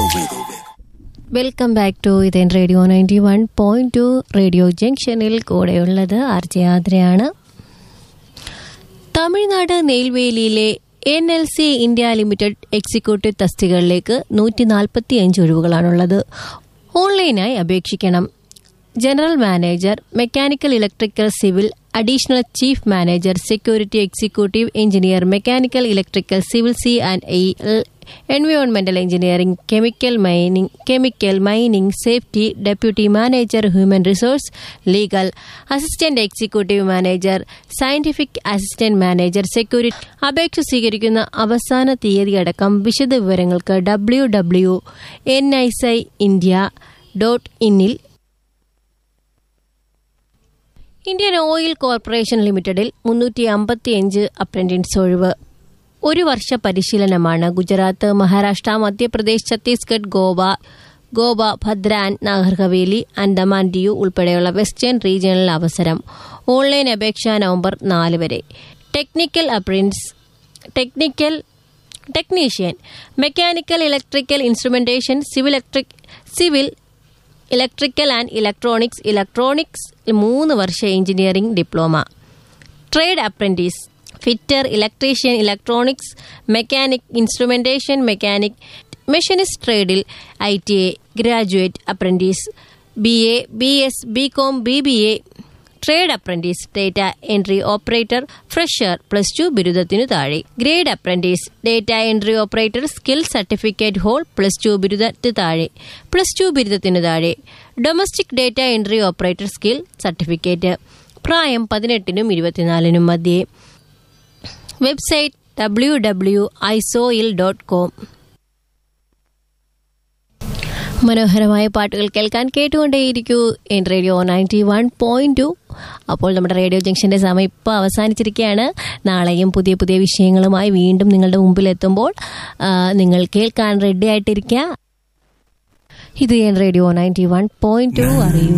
welcome back to ഇതേൻ radio ninety one point two radio ജംഗ്ഷനിൽ കൂടെയുള്ളത് ആർ ജെ ആദ്രയാണ് തമിഴ്നാട് നെയ്ൽവേലിയിലെ N L C India limited executive തസ്തികകളിലേക്ക് നൂറ്റി നാൽപ്പത്തി അഞ്ച് ഒഴിവുകളാണുള്ളത് ഓൺലൈനായി അപേക്ഷിക്കണം general manager mechanical electrical civil additional chief manager security executive engineer mechanical electrical civil C and E എൻവയോൺമെന്റൽ engineering chemical mining chemical mining safety deputy manager human resource legal assistant executive manager scientific assistant manager security അപേക്ഷ സ്വീകരിക്കുന്ന അവസാന തീയതി അടക്കം വിശദ വിവരങ്ങൾക്ക് W W N ഐസ് ഐ ഇന്ത്യ ഡോട്ട് ഇന്നിൽ ഇന്ത്യൻ ഓയിൽ കോർപ്പറേഷൻ ലിമിറ്റഡിൽ മുന്നൂറ്റി അമ്പത്തിയഞ്ച് അപ്രന്റീസ് ഒഴിവ് ഒരു വർഷ പരിശീലനമാണ് ഗുജറാത്ത് മഹാരാഷ്ട്ര മധ്യപ്രദേശ് ഛത്തീസ്ഗഡ് ഗോവ ഗോവ ഭദ്രാൻ നാഗർ ഹവേലി ആൻഡമാൻ ഡിയു ഉൾപ്പെടെയുള്ള വെസ്റ്റേൺ റീജിയണിൽ അവസരം ഓൺലൈൻ അപേക്ഷ നവംബർ നാല് വരെ technical apprentice technical technician mechanical electrical instrumentation civil electric civil electrical and electronics electronics മൂന്ന് വർഷ engineering diploma trade apprentice fitter electrician electronics mechanic instrumentation mechanic machinist ട്രേഡിൽ I T A graduate apprentice B A B S B com B B A trade apprentice data entry operator fresher plus two ബിരുദത്തിനു താഴെ grade apprentice data entry operator skill certificate ഹോൾ plus two ബിരുദത്തിന് താഴെ plus two ബിരുദത്തിനു താഴെ domestic data entry operator skill certificate പ്രായം പതിനെട്ടിനും ഇരുപത്തിനാലിനും മധ്യേ വെബ്സൈറ്റ് ഡബ്ല്യു ഡബ്ല്യു ഐസോയിൽ ഡോട്ട് കോം മനോഹരമായ പാട്ടുകൾ കേൾക്കാൻ കേട്ടുകൊണ്ടേയിരിക്കൂ N radio ninety one point two അപ്പോൾ നമ്മുടെ റേഡിയോ ജംഗ്ഷന്റെ സമയം ഇപ്പോൾ അവസാനിച്ചിരിക്കുകയാണ് നാളെയും പുതിയ പുതിയ വിഷയങ്ങളുമായി വീണ്ടും നിങ്ങളുടെ മുമ്പിൽ എത്തുമ്പോൾ ആ, നിങ്ങൾ കേൾക്കാൻ റെഡി ആയിട്ടിരിക്കുക ഇത് N radio ninety one point two അറിയൂ